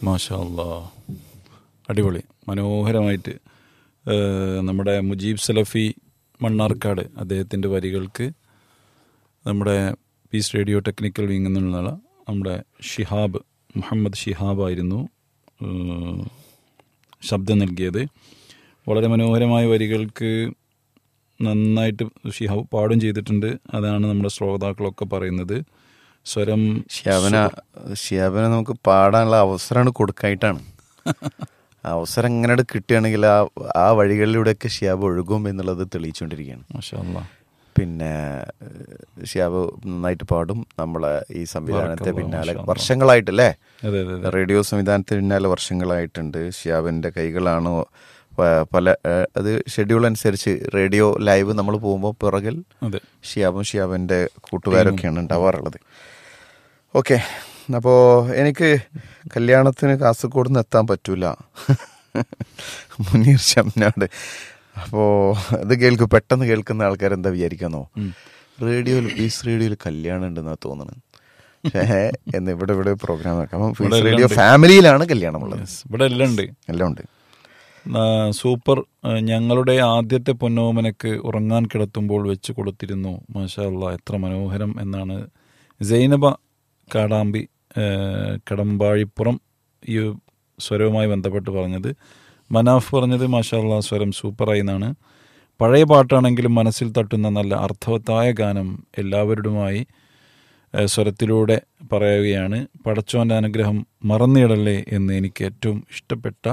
മാഷാ അല്ലാ അടിപൊളി മനോഹരമായിട്ട് ഏഹ്, നമ്മുടെ മുജീബ് സലഫി മണ്ണാർക്കാട് അദ്ദേഹത്തിൻ്റെ വരികൾക്ക് നമ്മുടെ പീസ് റേഡിയോ ടെക്നിക്കൽ വിങ്ങിൽ നിന്നുള്ള നമ്മുടെ ഷിഹാബ് മുഹമ്മദ് ഷിഹാബ് ആയിരുന്നു ഏഹ്, ശബ്ദം നൽകിയത് വളരെ മനോഹരമായ വരികൾക്ക് നന്നായിട്ട് ഷിഹാബ് പാടും ചെയ്തിട്ടുണ്ട് അതാണ് നമ്മുടെ ശ്രോതാക്കളൊക്കെ പറയുന്നത് സ്വരം ഷിയാബിന ഷിയാബിനെ നമുക്ക് പാടാനുള്ള അവസരമാണ് കൊടുക്കായിട്ടാണ് അവസരം എങ്ങനെ കിട്ടുകയാണെങ്കിൽ ആ ആ വഴികളിലൂടെയൊക്കെ ഷിയാബ് ഒഴുകും എന്നുള്ളത് തെളിയിച്ചുകൊണ്ടിരിക്കുകയാണ് മാഷാ അല്ലാ പിന്നെ ഏഹ്, ഷിയാബ് നന്നായിട്ട് പാടും നമ്മളെ ഈ സംവിധാനത്തെ ബറക്കല്ലാഹു പിന്നാലെ മാഷാ വർഷങ്ങളായിട്ടല്ലേ അതെ അതെ അതെ റേഡിയോ സംവിധാനത്തിന് പിന്നാലെ വർഷങ്ങളായിട്ടുണ്ട് ഷിയാബിന്റെ കൈകളാണ് പ- പല ഏഹ്, അത് ഷെഡ്യൂൾ അനുസരിച്ച് റേഡിയോ ലൈവ് നമ്മൾ പോകുമ്പോൾ പിറകിൽ അതെ ഷിയാബും ഷിയാബിന്റെ കൂട്ടുകാരൊക്കെയാണ് ഉണ്ടാവാറുള്ളത് ഓക്കെ അപ്പോൾ എനിക്ക് കല്യാണത്തിന് കാസർഗോഡ് നിന്ന് എത്താൻ പറ്റൂല മുനീർ ഷംനാട് അപ്പോൾ ഇത് കേൾക്കും പെട്ടെന്ന് കേൾക്കുന്ന ആൾക്കാർ എന്താ വിചാരിക്കാന്നോ റേഡിയോയിൽ പീസ് റേഡിയോയിൽ കല്യാണം ഉണ്ടെന്നാ തോന്നുന്നത് പക്ഷേ എന്ന് ഇവിടെ ഇവിടെ പ്രോഗ്രാം ആക്കാം അപ്പം ഇവിടെ പീസ് എല്ലാം റേഡിയോ ഉണ്ട്. ഫാമിലിയിലാണ് കല്യാണമുള്ളത് Yes. ഇവിടെ എല്ലാം ഉണ്ട് എല്ലാം ഉണ്ട് ആ, സൂപ്പർ ആ, ഞങ്ങളുടെ ആദ്യത്തെ പൊന്നോമനക്ക് ഉറങ്ങാൻ കിടത്തുമ്പോൾ വെച്ച് കൊടുത്തിരുന്നു മാഷാ അല്ലാ എത്ര മനോഹരം എന്നാണ് സൈനബ കാടാമ്പി ആ, കടമ്പാഴിപ്പുറം ഈ സ്വരവുമായി ബന്ധപ്പെട്ട് പറഞ്ഞത് മനാഫ് പറഞ്ഞത് മാഷാ അല്ലാ സ്വരം സൂപ്പറായി എന്നാണ് പഴയ പാട്ടാണെങ്കിലും മനസ്സിൽ തട്ടുന്ന നല്ല അർത്ഥവത്തായ ഗാനം എല്ലാവരുടെയുമായി ഏഹ് സ്വരത്തിലൂടെ പറയുകയാണ് പടച്ചോൻ്റെ അനുഗ്രഹം മറന്നിടല്ലേ എന്ന് എനിക്ക് ഏറ്റവും ഇഷ്ടപ്പെട്ട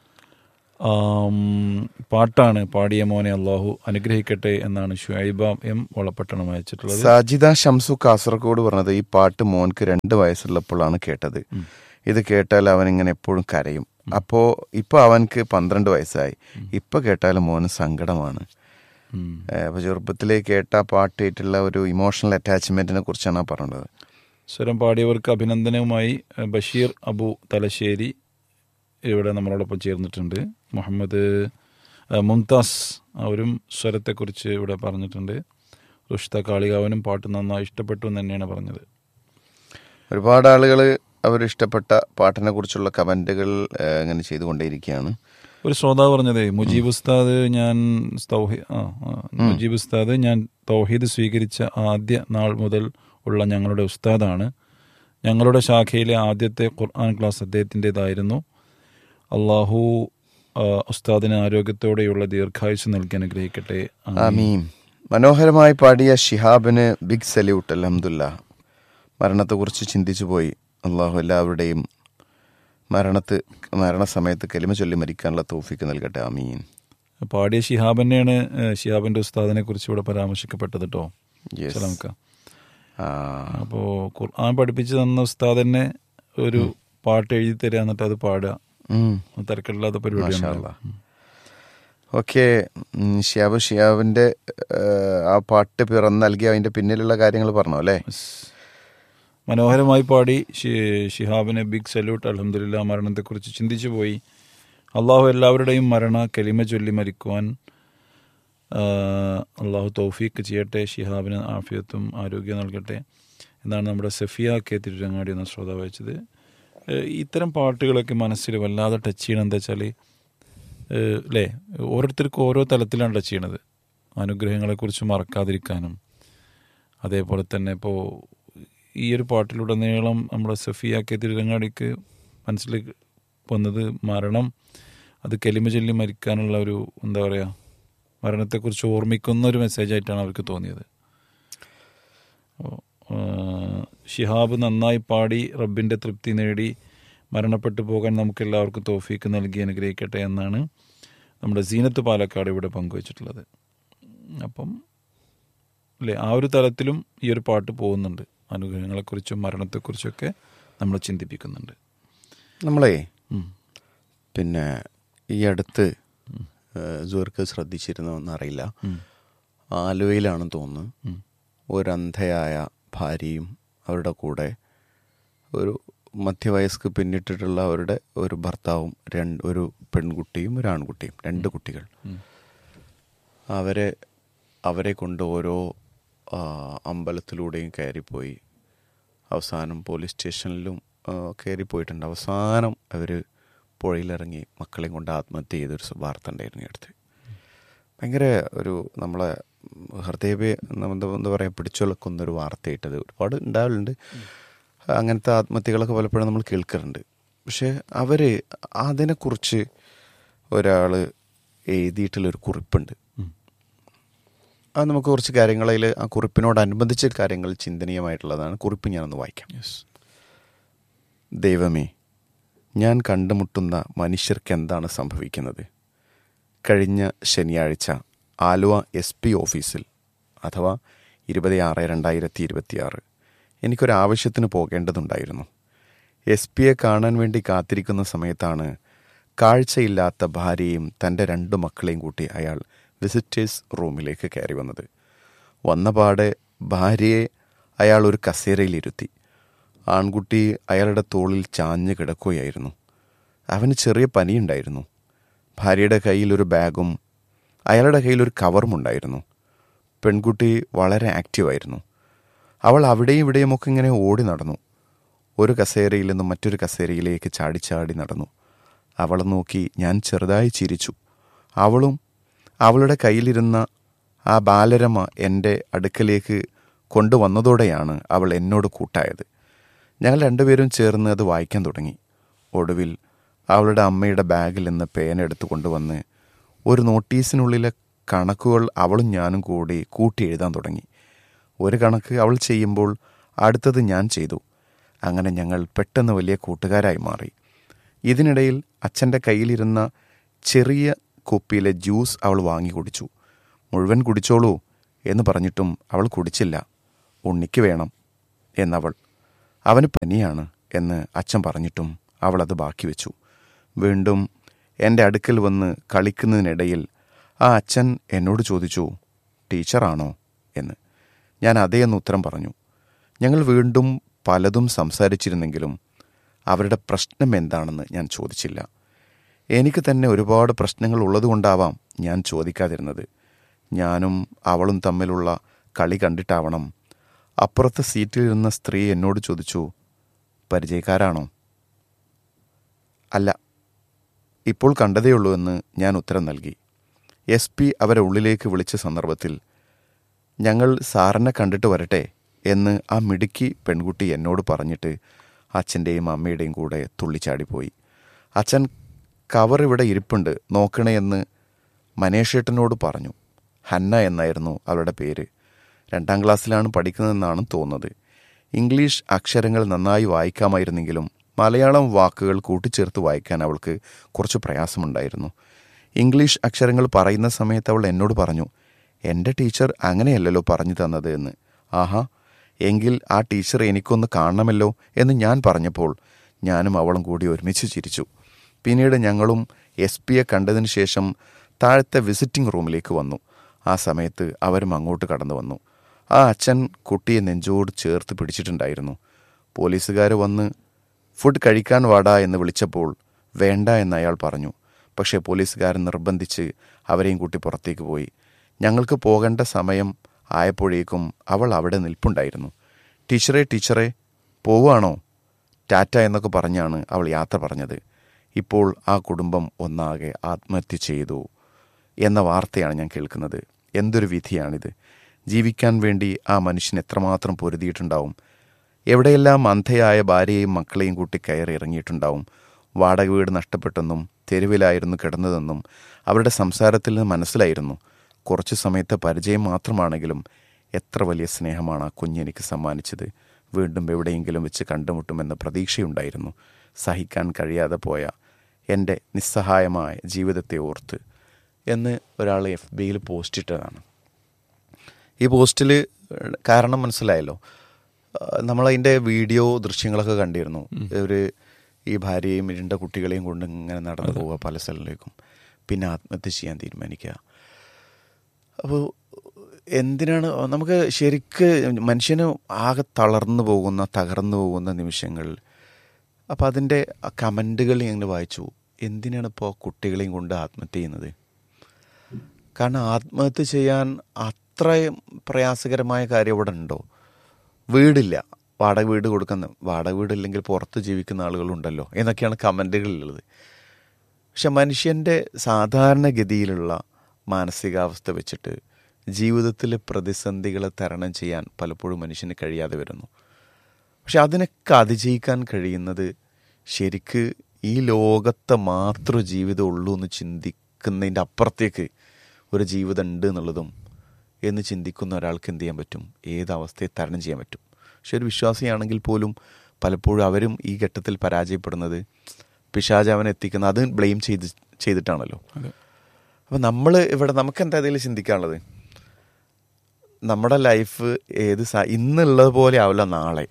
ആം, പാട്ടാണ് പാടിയ മോനെ അള്ളാഹു അനുഗ്രഹിക്കട്ടെ എന്നാണ് ഷുഐബ എം വളപ്പട്ടണം അയച്ചിട്ടുള്ളത് സാജിദ ഷംസു കാസർഗോഡ് പറഞ്ഞത് ഈ പാട്ട് മോൻക്ക് രണ്ട് വയസ്സുള്ളപ്പോഴാണ് കേട്ടത് ഇത് കേട്ടാൽ അവൻ ഇങ്ങനെ എപ്പോഴും കരയും അപ്പോ ഇപ്പൊ അവൻക്ക് പന്ത്രണ്ട് വയസ്സായി ഇപ്പൊ കേട്ടാൽ മോന് സങ്കടമാണ് ഉം. ഏഹ് അപ്പൊ ചെറുപ്പത്തിലേ കേട്ട ആ പാട്ടായിട്ടുള്ള ഒരു ഇമോഷണൽ അറ്റാച്ച്മെന്റിനെ കുറിച്ചാണ് ആ പറഞ്ഞത് സ്വരം പാടിയവർക്ക് അഭിനന്ദനവുമായി ഏഹ്, ബഷീർ അബു തലശ്ശേരി ഇവിടെ നമ്മളോടൊപ്പം ചേർന്നിട്ടുണ്ട് മുഹമ്മദ് ഏഹ്, മുംതാസ് അവരും സ്വരത്തെക്കുറിച്ച് ഇവിടെ പറഞ്ഞിട്ടുണ്ട് റുഷ്ത കാളികാവനും പാട്ട് നന്നായി ഇഷ്ടപ്പെട്ടു എന്ന് തന്നെയാണ് പറഞ്ഞത് ഒരുപാട് ആളുകൾ അവർ ഇഷ്ടപ്പെട്ട പാട്ടിനെ കുറിച്ചുള്ള കമന്റുകൾ ഏഹ്, ഇങ്ങനെ ചെയ്തുകൊണ്ടേയിരിക്കുകയാണ് ഒരു ശ്രോതാവ് പറഞ്ഞതേ മുജീബ് ഉസ്താദ് ഞാൻ തൗഹീ- ആ, ആ, മുജീബ് ഉസ്താദ് ഞാൻ തൗഹീദ് സ്വീകരിച്ച ആദ്യ നാൾ മുതൽ ഉള്ള ഞങ്ങളുടെ ഉസ്താദാണ് ഞങ്ങളുടെ ശാഖയിലെ ആദ്യത്തെ ഖുർആൻ ക്ലാസ് അദ്ദേഹത്തിൻ്റെതായിരുന്നു അള്ളാഹു ആ, ഉസ്താദിന് ആരോഗ്യത്തോടെയുള്ള ദീർഘായുസ് നൽകി അനുഗ്രഹിക്കട്ടെ ആമീൻ. ആമീൻ മനോഹരമായി പാടിയ ഷിഹാബിന് ബിഗ് സല്യൂട്ട് അലഹമുല്ല മരണത്തെക്കുറിച്ച് ചിന്തിച്ചു പോയി അള്ളാഹു എല്ലാവരുടെയും മരണത്ത് മരണസമയത്ത് കലിമ ചൊല്ലി മരിക്കാനുള്ള തോഫിക്ക് നൽകട്ടെ ആമീൻ പാടിയ ഷിഹാബ് തന്നെയാണ് ഏഹ്, ഷിഹാബിന്റെ ഉസ്താദിനെ കുറിച്ച് ഇവിടെ പരാമർശിക്കപ്പെട്ടത് കേട്ടോ Yes. നമുക്ക് ആ, അപ്പോൾ ഖുർആൻ പഠിപ്പിച്ചു തന്ന ഉസ്താദ് തന്നെ ഒരു പാട്ട് എഴുതി തരിക എന്നിട്ട് അത് പാടുക ഉം. തിരക്കില്ലാത്ത മാഷാ പരിപാടിയാണ് അല്ലാ. ഓക്കെ ഉം, ഷിയാബ് ഷിയാബിന്റെ ഏഹ്, ആ പാട്ട് പിറന്ന് നൽകി അതിന്റെ പിന്നിലുള്ള കാര്യങ്ങൾ പറഞ്ഞു അല്ലേ മനോഹരമായി പാടി ഷി- ഷിഹാബിന് ബിഗ് സല്യൂട്ട് അലഹമില്ല മരണത്തെക്കുറിച്ച് ചിന്തിച്ചു പോയി അള്ളാഹു എല്ലാവരുടെയും മരണ കലിമ ചൊല്ലി മരിക്കുവാൻ ആ, അള്ളാഹു തൗഫീക്ക് ചെയ്യട്ടെ ഷിഹാബിന് ആഫിയത്തും ആരോഗ്യം നൽകട്ടെ എന്നാണ് നമ്മുടെ സഫിയ കെ തിരുരങ്ങാടി എന്ന ശ്രോതാവ് അയച്ചത് ഏഹ് ഇത്തരം പാട്ടുകളൊക്കെ മനസ്സിൽ വല്ലാതെ ടച്ച് ചെയ്യണം എന്താ വെച്ചാൽ അല്ലേ ഓരോരുത്തർക്കും ഓരോ തലത്തിലാണ് ടച്ച് ചെയ്യണത് അനുഗ്രഹങ്ങളെക്കുറിച്ച് മറക്കാതിരിക്കാനും അതേപോലെ തന്നെ ഇപ്പോൾ ഈ ഒരു പാട്ടിലുടനീളം നമ്മുടെ സഫിയ കെ തിരുരങ്ങാടിക്ക് മനസ്സിൽ വന്നത് മരണം അത് കെലിമ ചൊല്ലി മരിക്കാനുള്ള ഒരു എന്താ പറയുക മരണത്തെക്കുറിച്ച് ഓർമ്മിക്കുന്ന ഒരു മെസ്സേജായിട്ടാണ് അവർക്ക് തോന്നിയത് അപ്പോൾ, ആ, ഷിഹാബ് നന്നായി പാടി റബ്ബിൻ്റെ തൃപ്തി നേടി മരണപ്പെട്ടു പോകാൻ നമുക്ക് എല്ലാവർക്കും തോഫീക്ക് നൽകി അനുഗ്രഹിക്കട്ടെ എന്നാണ് നമ്മുടെ സീനത്ത് പാലക്കാട് ഇവിടെ പങ്കുവച്ചിട്ടുള്ളത് അപ്പം അല്ലേ ആ ഒരു തലത്തിലും ഈ ഒരു പാട്ട് പോകുന്നുണ്ട് അനുഗ്രഹങ്ങളെക്കുറിച്ചും മരണത്തെക്കുറിച്ചൊക്കെ നമ്മൾ ചിന്തിപ്പിക്കുന്നുണ്ട് നമ്മളെ ഉം. പിന്നെ ഈ അടുത്ത് ജോർക്ക് ശ്രദ്ധിച്ചിരുന്നോ എന്നറിയില്ല ഉം. ആലുവയിലാണെന്ന് തോന്നുന്നു ഉം. ഒരന്ധയായ ഭാര്യയും അവരുടെ കൂടെ ഒരു മധ്യവയസ്ക്ക് പിന്നിട്ടിട്ടുള്ള അവരുടെ ഒരു ഭർത്താവും രണ്ട് ഒരു പെൺകുട്ടിയും ഒരു ആൺകുട്ടിയും രണ്ട് കുട്ടികൾ ഉം. അവരെ അവരെ കൊണ്ട് ഓരോ ആ, അമ്പലത്തിലൂടെയും കയറിപ്പോയി അവസാനം പോലീസ് സ്റ്റേഷനിലും കയറി പോയിട്ടുണ്ട് അവസാനം അവർ പുഴയിലിറങ്ങി മക്കളെയും കൊണ്ട് ആത്മഹത്യ ചെയ്തൊരു സ- വാർത്ത ഉണ്ടായിരുന്നു ഈ അടുത്ത് ഭയങ്കര ഒരു നമ്മളെ ഹൃദയപേ എന്താ എന്താ പറയുക പിടിച്ചുലക്കുന്നൊരു വാർത്തയിട്ടത് ഒരുപാട് ഉണ്ടാവലുണ്ട് അങ്ങനത്തെ ആത്മഹത്യകളൊക്കെ പലപ്പോഴും നമ്മൾ കേൾക്കാറുണ്ട് പക്ഷേ അവർ അതിനെക്കുറിച്ച് ഒരാൾ എഴുതിയിട്ടുള്ളൊരു കുറിപ്പുണ്ട് അത് നമുക്ക് കുറച്ച് കാര്യങ്ങളിൽ ആ കുറിപ്പിനോടനുബന്ധിച്ച കാര്യങ്ങൾ ചിന്തനീയമായിട്ടുള്ളതാണ് കുറിപ്പ് ഞാനൊന്ന് വായിക്കാം യെസ് ദൈവമേ ഞാൻ കണ്ടുമുട്ടുന്ന മനുഷ്യർക്ക് എന്താണ് സംഭവിക്കുന്നത് കഴിഞ്ഞ ശനിയാഴ്ച ആലുവ എസ് പി ഓഫീസിൽ അഥവാ ഇരുപത് ആറ് രണ്ടായിരത്തി ഇരുപത്തിയാറ് എനിക്കൊരാവശ്യത്തിന് പോകേണ്ടതുണ്ടായിരുന്നു എസ് പിയെ കാണാൻ വേണ്ടി കാത്തിരിക്കുന്ന സമയത്താണ് കാഴ്ചയില്ലാത്ത ഭാര്യയും തൻ്റെ രണ്ട് മക്കളെയും കൂട്ടി അയാൾ വിസിറ്റേഴ്സ് റൂമിലേക്ക് കയറി വന്നത് വന്നപാടെ ഭാര്യയെ അയാൾ ഒരു കസേരയിലിരുത്തി ആൺകുട്ടി അയാളുടെ തോളിൽ ചാഞ്ഞ് കിടക്കുകയായിരുന്നു അവന് ചെറിയ പനിയുണ്ടായിരുന്നു ഭാര്യയുടെ കയ്യിൽ ഒരു ബാഗും അയാളുടെ കയ്യിൽ ഒരു കവറും ഉണ്ടായിരുന്നു പെൺകുട്ടി വളരെ ആക്റ്റീവായിരുന്നു അവൾ അവിടെയും ഇവിടെയുമൊക്കെ ഇങ്ങനെ ഓടി നടന്നു ഒരു കസേരയിൽ നിന്നും മറ്റൊരു കസേരയിലേക്ക് ചാടി ചാടി നടന്നു അവളെ നോക്കി ഞാൻ ചെറുതായി ചിരിച്ചു അവളും അവളുടെ കയ്യിലിരുന്ന ആ ബാലരമ എൻ്റെ അടുക്കലേക്ക് കൊണ്ടുവന്നതോടെയാണ് അവൾ എന്നോട് കൂട്ടായത് ഞങ്ങൾ രണ്ടുപേരും ചേർന്ന് അത് വായിക്കാൻ തുടങ്ങി ഒടുവിൽ അവളുടെ അമ്മയുടെ ബാഗിൽ നിന്ന് പേന എടുത്തു കൊണ്ടുവന്ന് ഒരു നോട്ടീസിനുള്ളിലെ കണക്കുകൾ അവളും ഞാനും കൂടി കൂട്ടി എഴുതാൻ തുടങ്ങി ഒരു കണക്ക് അവൾ ചെയ്യുമ്പോൾ അടുത്തത് ഞാൻ ചെയ്തു അങ്ങനെ ഞങ്ങൾ പെട്ടെന്ന് വലിയ കൂട്ടുകാരായി മാറി ഇതിനിടയിൽ അച്ഛൻ്റെ കയ്യിലിരുന്ന ചെറിയ കുപ്പിയിലെ ജ്യൂസ് അവൾ വാങ്ങി കുടിച്ചു മുഴുവൻ കുടിച്ചോളൂ എന്ന് പറഞ്ഞിട്ടും അവൾ കുടിച്ചില്ല ഉണ്ണിക്ക് വേണം എന്നവൾ അവന് പനിയാണ് എന്ന് അച്ഛൻ പറഞ്ഞിട്ടും അവൾ അത് ബാക്കി വെച്ചു വീണ്ടും എൻ്റെ അടുക്കൽ വന്ന് കളിക്കുന്നതിനിടയിൽ ആ അച്ഛൻ എന്നോട് ചോദിച്ചു ടീച്ചറാണോ എന്ന് ഞാൻ അതേ എന്ന് ഉത്തരം പറഞ്ഞു ഞങ്ങൾ വീണ്ടും പലതും സംസാരിച്ചിരുന്നെങ്കിലും അവരുടെ പ്രശ്നം എന്താണെന്ന് ഞാൻ ചോദിച്ചില്ല എനിക്ക് തന്നെ ഒരുപാട് പ്രശ്നങ്ങൾ ഉള്ളതുകൊണ്ടാവാം ഞാൻ ചോദിക്കാതിരുന്നത് ഞാനും അവളും തമ്മിലുള്ള കളി കണ്ടിട്ടാവണം അപ്പുറത്തെ സീറ്റിലിരുന്ന സ്ത്രീ എന്നോട് ചോദിച്ചു പരിചയക്കാരാണോ അല്ല ഇപ്പോൾ കണ്ടതേയുള്ളൂ എന്ന് ഞാൻ ഉത്തരം നൽകി എസ് പി അവരെ ഉള്ളിലേക്ക് വിളിച്ച സന്ദർഭത്തിൽ ഞങ്ങൾ സാറിനെ കണ്ടിട്ട് വരട്ടെ എന്ന് ആ മിടുക്കി പെൺകുട്ടി എന്നോട് പറഞ്ഞിട്ട് അച്ഛൻ്റെയും അമ്മയുടെയും കൂടെ തുള്ളിച്ചാടിപ്പോയി അച്ഛൻ കവർ ഇവിടെ ഇരിപ്പുണ്ട് നോക്കണേ എന്ന് മനേഷേട്ടനോട് പറഞ്ഞു ഹന്ന എന്നായിരുന്നു അവളുടെ പേര് രണ്ടാം ക്ലാസ്സിലാണ് പഠിക്കുന്നതെന്നാണ് തോന്നുന്നത് ഇംഗ്ലീഷ് അക്ഷരങ്ങൾ നന്നായി വായിക്കാമായിരുന്നെങ്കിലും മലയാളം വാക്കുകൾ കൂട്ടിച്ചേർത്ത് വായിക്കാൻ അവൾക്ക് കുറച്ച് പ്രയാസമുണ്ടായിരുന്നു ഇംഗ്ലീഷ് അക്ഷരങ്ങൾ പറയുന്ന സമയത്ത് അവൾ എന്നോട് പറഞ്ഞു എൻ്റെ ടീച്ചർ അങ്ങനെയല്ലല്ലോ പറഞ്ഞു തന്നത് എന്ന് ആഹാ എങ്കിൽ ആ ടീച്ചർ എനിക്കൊന്ന് കാണണമല്ലോ എന്ന് ഞാൻ പറഞ്ഞപ്പോൾ ഞാനും അവളും കൂടി ഒരുമിച്ച് ചിരിച്ചു പിന്നീട് ഞങ്ങളും എസ് പിയെ കണ്ടതിന് ശേഷം താഴത്തെ വിസിറ്റിംഗ് റൂമിലേക്ക് വന്നു ആ സമയത്ത് അവരും അങ്ങോട്ട് കടന്നു വന്നു ആ അച്ഛൻ കുട്ടിയെ നെഞ്ചോട് ചേർത്ത് പിടിച്ചിട്ടുണ്ടായിരുന്നു പോലീസുകാർ വന്ന് ഫുഡ് കഴിക്കാൻ വാടാ എന്ന് വിളിച്ചപ്പോൾ വേണ്ട എന്ന് അയാൾ പറഞ്ഞു പക്ഷേ പോലീസുകാരൻ നിർബന്ധിച്ച് അവരെയും കൂട്ടി പുറത്തേക്ക് പോയി ഞങ്ങൾക്ക് പോകേണ്ട സമയം ആയപ്പോഴേക്കും അവൾ അവിടെ നിൽപ്പുണ്ടായിരുന്നു ടീച്ചറെ ടീച്ചറെ പോവുകയാണോ ടാറ്റ എന്നൊക്കെ പറഞ്ഞാണ് അവൾ യാത്ര പറഞ്ഞത് ഇപ്പോൾ ആ കുടുംബം ഒന്നാകെ ആത്മഹത്യ ചെയ്തു എന്ന വാർത്തയാണ് ഞാൻ കേൾക്കുന്നത് എന്തൊരു വിധിയാണിത് ജീവിക്കാൻ വേണ്ടി ആ മനുഷ്യൻ എത്രമാത്രം പൊരുതിയിട്ടുണ്ടാവും എവിടെയെല്ലാം അന്ധയായ ഭാര്യയെയും മക്കളെയും കൂട്ടി കയറി ഇറങ്ങിയിട്ടുണ്ടാവും വാടക വീട് നഷ്ടപ്പെട്ടെന്നും തെരുവിലായിരുന്നു കിടന്നതെന്നും അവരുടെ സംസാരത്തിൽ നിന്ന് മനസ്സിലായിരുന്നു കുറച്ചു സമയത്തെ പരിചയം മാത്രമാണെങ്കിലും എത്ര വലിയ സ്നേഹമാണ് ആ കുഞ്ഞെനിക്ക് സമ്മാനിച്ചത് വീണ്ടും എവിടെയെങ്കിലും വെച്ച് കണ്ടുമുട്ടുമെന്ന പ്രതീക്ഷയുണ്ടായിരുന്നു സഹിക്കാൻ കഴിയാതെ പോയ എൻ്റെ നിസ്സഹായമായ ജീവിതത്തെ ഓർത്ത് എന്ന് ഒരാൾ എഫ് ബിയിൽ പോസ്റ്റ് ഇട്ടതാണ് ഈ പോസ്റ്റിൽ കാരണം മനസ്സിലായല്ലോ നമ്മളതിൻ്റെ വീഡിയോ ദൃശ്യങ്ങളൊക്കെ കണ്ടിരുന്നു ഒരു ഈ ഭാര്യയും ഇരുണ്ട കുട്ടികളെയും കൊണ്ട് ഇങ്ങനെ നടന്നു പോവുക പല സ്ഥലങ്ങളിലേക്കും പിന്നെ ആത്മഹത്യ ചെയ്യാൻ തീരുമാനിക്കുക അപ്പോൾ എന്തിനാണ് നമുക്ക് ശരിക്ക് മനുഷ്യന് ആകെ തളർന്നു പോകുന്ന തകർന്നു പോകുന്ന നിമിഷങ്ങൾ അപ്പോൾ അതിൻ്റെ കമൻറ്റുകൾ ഞങ്ങൾ വായിച്ചു എന്തിനാണ് ഇപ്പോൾ കുട്ടികളെയും കൊണ്ട് ആത്മഹത്യ ചെയ്യുന്നത് കാരണം ആത്മഹത്യ ചെയ്യാൻ അത്രയും പ്രയാസകരമായ കാര്യം ഇവിടെ ഉണ്ടോ വീടില്ല വാടക വീട് കൊടുക്കുന്ന വാടക വീട് ഇല്ലെങ്കിൽ പുറത്ത് ജീവിക്കുന്ന ആളുകളുണ്ടല്ലോ എന്നൊക്കെയാണ് കമൻറ്റുകളിലുള്ളത് പക്ഷെ മനുഷ്യൻ്റെ സാധാരണഗതിയിലുള്ള മാനസികാവസ്ഥ വെച്ചിട്ട് ജീവിതത്തിലെ പ്രതിസന്ധികളെ തരണം ചെയ്യാൻ പലപ്പോഴും മനുഷ്യന് കഴിയാതെ വരുന്നു പക്ഷെ അതിനൊക്കെ അതിജയിക്കാൻ കഴിയുന്നത് ശരിക്ക് ഈ ലോകത്തെ മാത്രം ജീവിതം ഉള്ളൂ എന്ന് ചിന്തിക്കുന്നതിൻ്റെ അപ്പുറത്തേക്ക് ഒരു ജീവിതം ഉണ്ട് എന്നുള്ളതും എന്ന് ചിന്തിക്കുന്ന ഒരാൾക്ക് എന്ത് ചെയ്യാൻ പറ്റും ഏത് അവസ്ഥയെ തരണം ചെയ്യാൻ പറ്റും പക്ഷെ ഒരു വിശ്വാസിയാണെങ്കിൽ പോലും പലപ്പോഴും അവരും ഈ ഘട്ടത്തിൽ പരാജയപ്പെടുന്നത് പിശാജ് അവനെ എത്തിക്കുന്ന അത് ബ്ലെയിം ചെയ്ത് ചെയ്തിട്ടാണല്ലോ അതെ അപ്പം നമ്മൾ ഇവിടെ നമുക്ക് എന്താ ഇതിൽ ചിന്തിക്കാനുള്ളത് നമ്മുടെ ലൈഫ് ഏത് സ ഇന്നുള്ളത് പോലെ ആവില്ല നാളെ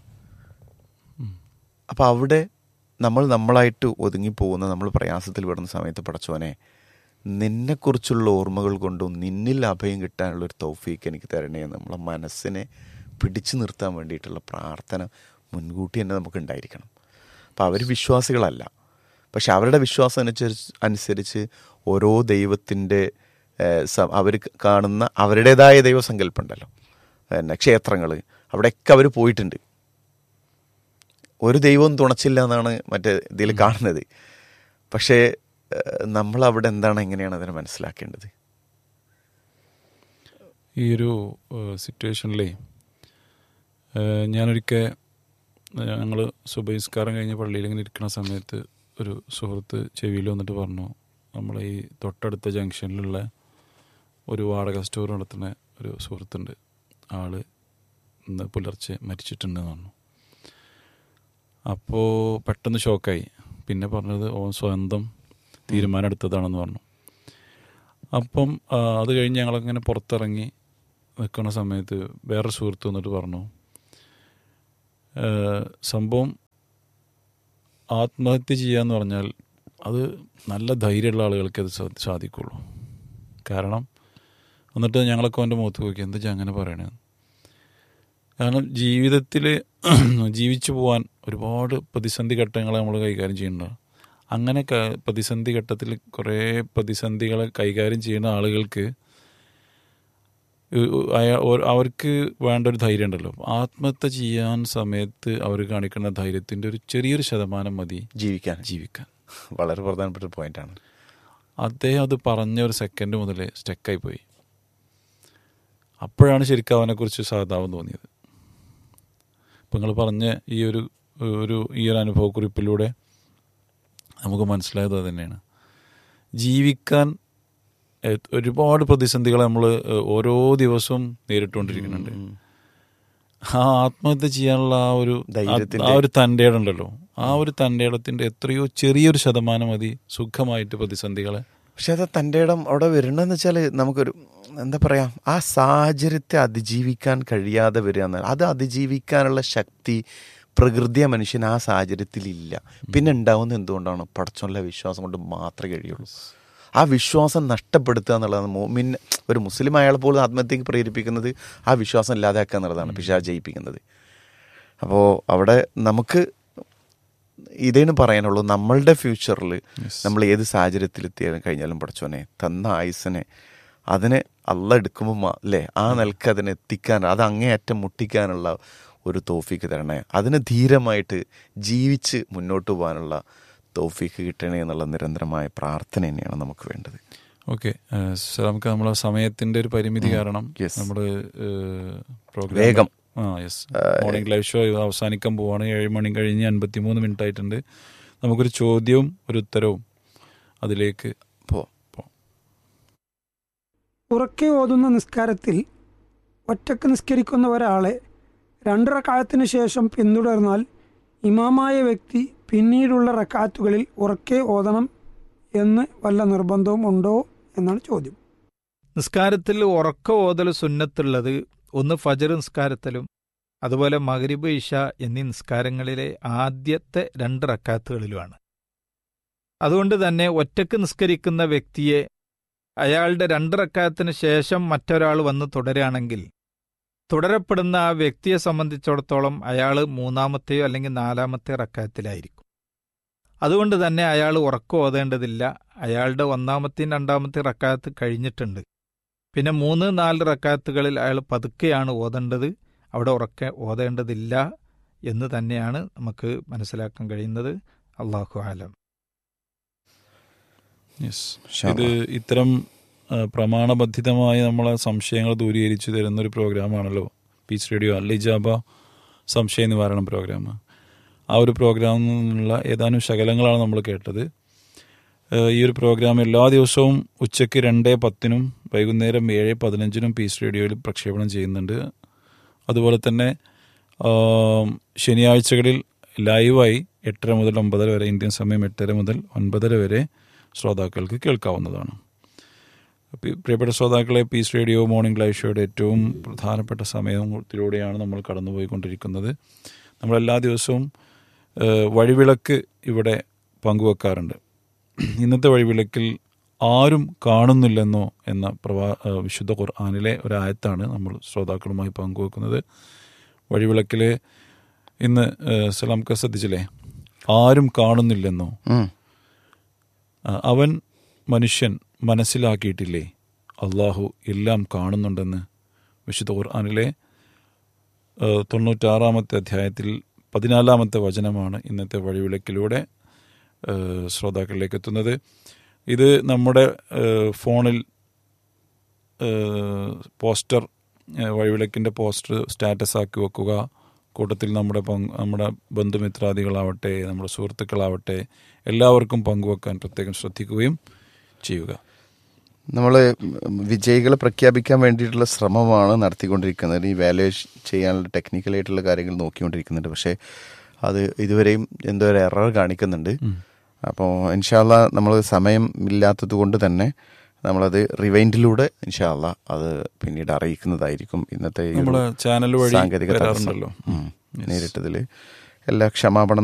അപ്പം അവിടെ നമ്മൾ നമ്മളായിട്ട് ഒതുങ്ങിപ്പോകുന്ന നമ്മൾ പ്രയാസത്തിൽ വിടുന്ന സമയത്ത് പടച്ചോനെ നിന്നെക്കുറിച്ചുള്ള ഓർമ്മകൾ കൊണ്ടും നിന്നിൽ അഭയം കിട്ടാനുള്ള ഒരു തൗഫീക്ക് എനിക്ക് തരണേ എന്ന് നമ്മളെ മനസ്സിനെ പിടിച്ചു നിർത്താൻ വേണ്ടിയിട്ടുള്ള പ്രാർത്ഥന മുൻകൂട്ടി തന്നെ നമുക്ക് ഉണ്ടായിരിക്കണം അപ്പം അവർ വിശ്വാസികളല്ല പക്ഷെ അവരുടെ വിശ്വാസം അനുസരിച്ച് അനുസരിച്ച് ഓരോ ദൈവത്തിൻ്റെ അവർ കാണുന്ന അവരുടേതായ ദൈവസങ്കല്പം ഉണ്ടല്ലോ പിന്നെ ക്ഷേത്രങ്ങൾ അവിടെയൊക്കെ അവർ പോയിട്ടുണ്ട് ഒരു ദൈവവും തുണച്ചില്ല എന്നാണ് മറ്റേ ഇതിൽ കാണുന്നത് പക്ഷേ നമ്മൾ അവിടെ എന്താണ് എങ്ങനെയാണ് അതിനെ മനസ്സിലാക്കേണ്ടത് ഈ ഒരു സിറ്റുവേഷനിലേ ഞാനൊരിക്കൽ ഞങ്ങൾ സുബഹിസ്കാരം കഴിഞ്ഞ് പള്ളിയിൽ ഇങ്ങനെ ഇരിക്കുന്ന സമയത്ത് ഒരു സുഹൃത്ത് ചെവിയിൽ വന്നിട്ട് പറഞ്ഞു നമ്മളെ ഈ തൊട്ടടുത്ത ജംഗ്ഷനിലുള്ള ഒരു വാടക സ്റ്റോർ നടത്തുന്ന ഒരു സുഹൃത്തുണ്ട് ആള് ഇന്ന് പുലർച്ചെ മരിച്ചിട്ടുണ്ടെന്ന് പറഞ്ഞു അപ്പോൾ പെട്ടെന്ന് ഷോക്കായി പിന്നെ പറഞ്ഞത് ഓൻ സ്വന്തം തീരുമാനം എടുത്തതാണെന്ന് പറഞ്ഞു അപ്പം ആ, അത് കഴിഞ്ഞ് ഞങ്ങളങ്ങനെ പുറത്തിറങ്ങി നിൽക്കുന്ന സമയത്ത് വേറെ സുഹൃത്ത് വന്നിട്ട് പറഞ്ഞു "ഏ, സംഭവം ആത്മഹത്യ ചെയ്യാന്ന് പറഞ്ഞാൽ അത് നല്ല ധൈര്യമുള്ള ആളുകൾക്ക് അത് സാ- സാധിക്കുള്ളൂ കാരണം എന്നിട്ട് ഞങ്ങളൊക്കെ അവൻ്റെ മുഖത്ത് നോക്കി എന്താ വെച്ചാൽ അങ്ങനെ പറയണേ കാരണം ജീവിതത്തിൽ ജീവിച്ചു പോകാൻ ഒരുപാട് പ്രതിസന്ധി ഘട്ടങ്ങൾ നമ്മൾ കൈകാര്യം ചെയ്യുന്നുണ്ട് അങ്ങനെ ക- പ്രതിസന്ധി ഘട്ടത്തിൽ കുറേ പ്രതിസന്ധികളെ കൈകാര്യം ചെയ്യുന്ന ആളുകൾക്ക് ഉ- ഉ- അയ- ഓ- അവർക്ക് വേണ്ട ഒരു ധൈര്യം ഉണ്ടല്ലോ ആത്മഹത്യ ചെയ്യാൻ സമയത്ത് അവർ കാണിക്കുന്ന ധൈര്യത്തിൻ്റെ ഒരു ചെറിയൊരു ശതമാനം മതി ജീവിക്കാൻ ജീവിക്കാൻ വളരെ പ്രധാനപ്പെട്ട ഒരു പോയിന്റാണ് അദ്ദേഹം അത് പറഞ്ഞ ഒരു സെക്കൻഡ് മുതലേ സ്റ്റക്കായി പോയി അപ്പോഴാണ് ശരിക്കും അവനെക്കുറിച്ച് സാധാവം തോന്നിയത് ഇപ്പം നിങ്ങൾ പറഞ്ഞ ഈ ഒരു ഒരു ഈ ഒരു അനുഭവക്കുറിപ്പിലൂടെ നമുക്ക് മനസ്സിലായത് അത് തന്നെയാണ് ജീവിക്കാൻ എ- ഒരുപാട് പ്രതിസന്ധികൾ നമ്മൾ ഓരോ ദിവസവും നേരിട്ടുകൊണ്ടിരിക്കുന്നുണ്ട് ആ ആത്മഹത്യ ചെയ്യാനുള്ള ആ ഒരു ധൈര്യത്തിന്റെ- ആ ഒരു തൻ്റെ ഉണ്ടല്ലോ ആ ഒരു തൻ്റെ ഇടത്തിൻ്റെ എത്രയോ ചെറിയൊരു ശതമാനം മതി സുഖമായിട്ട് പ്രതിസന്ധികളെ പക്ഷെ അത് തൻ്റെ ഇടം അവിടെ വരണമെന്ന് വെച്ചാൽ നമുക്കൊരു എന്താ പറയാ ആ സാഹചര്യത്തെ അതിജീവിക്കാൻ കഴിയാതെ വരിക എന്ന് അത് അതിജീവിക്കാനുള്ള ശക്തി പ്രകൃതിയ മനുഷ്യൻ ആ സാഹചര്യത്തിൽ ഇല്ല പിന്നെ ഉണ്ടാവുന്നത് എന്തുകൊണ്ടാണ് പടച്ചുള്ള വിശ്വാസം കൊണ്ട് മാത്രമേ കഴിയുള്ളൂ ആ വിശ്വാസം നഷ്ടപ്പെടുത്തുക എന്നുള്ളതാണ് മോമിൻ ഒരു മുസ്ലിം അയാളെ പോലും ആത്മഹത്യക്ക് പ്രേരിപ്പിക്കുന്നത് ആ വിശ്വാസം ഇല്ലാതാക്കുക എന്നുള്ളതാണ് പിശാ ജയിപ്പിക്കുന്നത് അപ്പോൾ അവിടെ നമുക്ക് ഇതേന്ന് പറയാനുള്ളൂ നമ്മളുടെ ഫ്യൂച്ചറിൽ നമ്മൾ ഏത് സാഹചര്യത്തിൽ എത്തിയാലും കഴിഞ്ഞാലും പഠിച്ചോനെ തന്ന ആയുസിനെ അതിനെ അല്ല എടുക്കുമ്പോൾ അല്ലേ ആ നിലക്ക് അതിനെ എത്തിക്കാൻ അത് അങ്ങേയറ്റം മുട്ടിക്കാനുള്ള ഒരു തോഫിക്ക് തരണേ അതിന് ധീരമായിട്ട് ജീവിച്ച് മുന്നോട്ട് പോകാനുള്ള തോഫിക്ക് കിട്ടണേ എന്നുള്ള നിരന്തരമായ പ്രാർത്ഥന തന്നെയാണ് നമുക്ക് വേണ്ടത് ഓക്കെ നമുക്ക് നമ്മളെ സമയത്തിന്റെ ഒരു പരിമിതി കാരണം yes. നമ്മൾ പ്രോഗ്രാം വേഗം. ആ യെസ് മോർണിംഗ് ലൈവ് ഷോ അവസാനിക്കാൻ പോവാണ് ഏഴ് മണി കഴിഞ്ഞ് അൻപത്തി മൂന്ന് മിനിറ്റ് ആയിട്ടുണ്ട് നമുക്കൊരു ചോദ്യവും ഒരു ഉത്തരവും അതിലേക്ക് പോ ഉറക്കെ ഓതുന്ന നിസ്കാരത്തിൽ ഒറ്റക്ക് നിസ്കരിക്കുന്ന ഒരാളെ രണ്ട് റക്കായത്തിന് ശേഷം പിന്തുടർന്നാൽ ഇമാമായ വ്യക്തി പിന്നീടുള്ള റക്കാത്തുകളിൽ ഉറക്കെ ഓതണം എന്ന് വല്ല നിർബന്ധവും ഉണ്ടോ എന്നാണ് ചോദ്യം നിസ്കാരത്തിൽ ഉറക്ക ഓതൽ സുന്നത്തുള്ളത് ഒന്ന് ഫജർ നിസ്കാരത്തിലും അതുപോലെ മഗ്രിബ് ഇഷ എന്നീ നിസ്കാരങ്ങളിലെ ആദ്യത്തെ രണ്ട് റക്കാത്തുകളിലുമാണ് അതുകൊണ്ട് തന്നെ ഒറ്റക്ക് നിസ്കരിക്കുന്ന വ്യക്തിയെ അയാളുടെ രണ്ട് റക്കാത്തിന് ശേഷം മറ്റൊരാൾ വന്ന് തുടരുകയാണെങ്കിൽ തുടരപ്പെടുന്ന ആ വ്യക്തിയെ സംബന്ധിച്ചിടത്തോളം അയാൾ മൂന്നാമത്തെയോ അല്ലെങ്കിൽ നാലാമത്തെ റക്കാത്തിലായിരിക്കും അതുകൊണ്ട് തന്നെ അയാൾ ഉറക്കം ഓതേണ്ടതില്ല അയാളുടെ ഒന്നാമത്തെയും രണ്ടാമത്തെയും റക്കാത്ത് കഴിഞ്ഞിട്ടുണ്ട് പിന്നെ മൂന്ന് നാല് റക്കാത്തുകളിൽ അയാൾ പതുക്കെയാണ് ഓതേണ്ടത് അവിടെ ഉറക്കെ ഓതേണ്ടതില്ല എന്ന് തന്നെയാണ് നമുക്ക് മനസ്സിലാക്കാൻ കഴിയുന്നത് അള്ളാഹു ആലം യെസ് ഇൻഷാ ഇത് അല്ലാ. ഇത്തരം ആ, പ്രമാണബദ്ധിതമായ നമ്മളെ സംശയങ്ങൾ ദൂരീകരിച്ചു തരുന്ന ഒരു പ്രോഗ്രാമാണല്ലോ പീസ് റേഡിയോ അല്ലിജാബ സംശയ നിവാരണ പ്രോഗ്രാം ആ ഒരു പ്രോഗ്രാമിൽ നിന്നുള്ള ഏതാനും ശകലങ്ങളാണ് നമ്മൾ കേട്ടത് ഏഹ് ഈ ഒരു പ്രോഗ്രാം എല്ലാ ദിവസവും ഉച്ചയ്ക്ക് രണ്ട് പത്തിനും വൈകുന്നേരം ഏഴ് പതിനഞ്ചിനും പീസ് റേഡിയോയിൽ പ്രക്ഷേപണം ചെയ്യുന്നുണ്ട് അതുപോലെ തന്നെ ആം, ശനിയാഴ്ചകളിൽ ലൈവായി എട്ടര മുതൽ ഒമ്പതര വരെ ഇന്ത്യൻ സമയം എട്ടര മുതൽ ഒൻപതര വരെ ശ്രോതാക്കൾക്ക് കേൾക്കാവുന്നതാണ് പി- പ്രിയപ്പെട്ട ശ്രോതാക്കളെ പീസ് റേഡിയോ മോർണിംഗ് ലൈവ് ഷോയുടെ ഏറ്റവും പ്രധാനപ്പെട്ട സമയത്തിലൂടെയാണ് നമ്മൾ കടന്നുപോയിക്കൊണ്ടിരിക്കുന്നത് നമ്മളെല്ലാ ദിവസവും ഏഹ്, വഴിവിളക്ക് ഇവിടെ പങ്കുവെക്കാറുണ്ട് ഇന്നത്തെ വഴിവിളക്കിൽ ആരും കാണുന്നില്ലെന്നോ എന്ന പ്രവാ ഏഹ്, വിശുദ്ധ ഖുർആാനിലെ ഒരായത്താണ് നമ്മൾ ശ്രോതാക്കളുമായി പങ്കുവെക്കുന്നത് വഴിവിളക്കിലെ ഇന്ന് ഏഹ്, സലാംക്ക ശ്രദ്ധിച്ചില്ലേ ആരും കാണുന്നില്ലെന്നോ ഉം. ആ, അവൻ മനുഷ്യൻ മനസ്സിലാക്കിയിട്ടില്ലേ അള്ളാഹു എല്ലാം കാണുന്നുണ്ടെന്ന് വിശുദ്ധ ഖുർആാനിലെ ആ, തൊണ്ണൂറ്റാറാമത്തെ അധ്യായത്തിൽ പതിനാലാമത്തെ വചനമാണ് ഇന്നത്തെ വഴിവിളക്കിലൂടെ ആ, ശ്രോതാക്കളിലേക്ക് എത്തുന്നത് ഇത് നമ്മുടെ ആ, ഫോണിൽ ആ, പോസ്റ്റർ ആ, വഴിവിളക്കിൻ്റെ പോസ്റ്റർ സ്റ്റാറ്റസ് ആക്കി വെക്കുക കൂട്ടത്തിൽ നമ്മുടെ പങ്ക് നമ്മുടെ ബന്ധുമിത്രാദികളാവട്ടെ നമ്മുടെ സുഹൃത്തുക്കളാവട്ടെ എല്ലാവർക്കും പങ്കുവെക്കാൻ പ്രത്യേകം ശ്രദ്ധിക്കുകയും ചെയ്യുക നമ്മൾ വിജയികളെ പ്രഖ്യാപിക്കാൻ വേണ്ടിയിട്ടുള്ള ശ്രമമാണ് നടത്തിക്കൊണ്ടിരിക്കുന്നത് ഈ വാലുവേഷൻ ചെയ്യാനുള്ള ടെക്നിക്കലായിട്ടുള്ള കാര്യങ്ങൾ നോക്കിക്കൊണ്ടിരിക്കുന്നുണ്ട് പക്ഷേ അത് ഇതുവരെയും എന്തോ ഒരു എറർ കാണിക്കുന്നുണ്ട് അപ്പോൾ ഇൻഷാല്ല നമ്മൾ സമയം ഇല്ലാത്തത് കൊണ്ട് തന്നെ നമ്മളത് റിവൈൻഡിലൂടെ ഇൻഷാല്ല അത് പിന്നീട് അറിയിക്കുന്നതായിരിക്കും ഇന്നത്തെ ഈ ഒരു നമ്മുടെ ചാനൽ വഴി സാങ്കേതിക തടസ്സം വരാറുണ്ടല്ലോ ഉം. നേരിട്ടതിൽ എല്ലാ ക്ഷമാപണം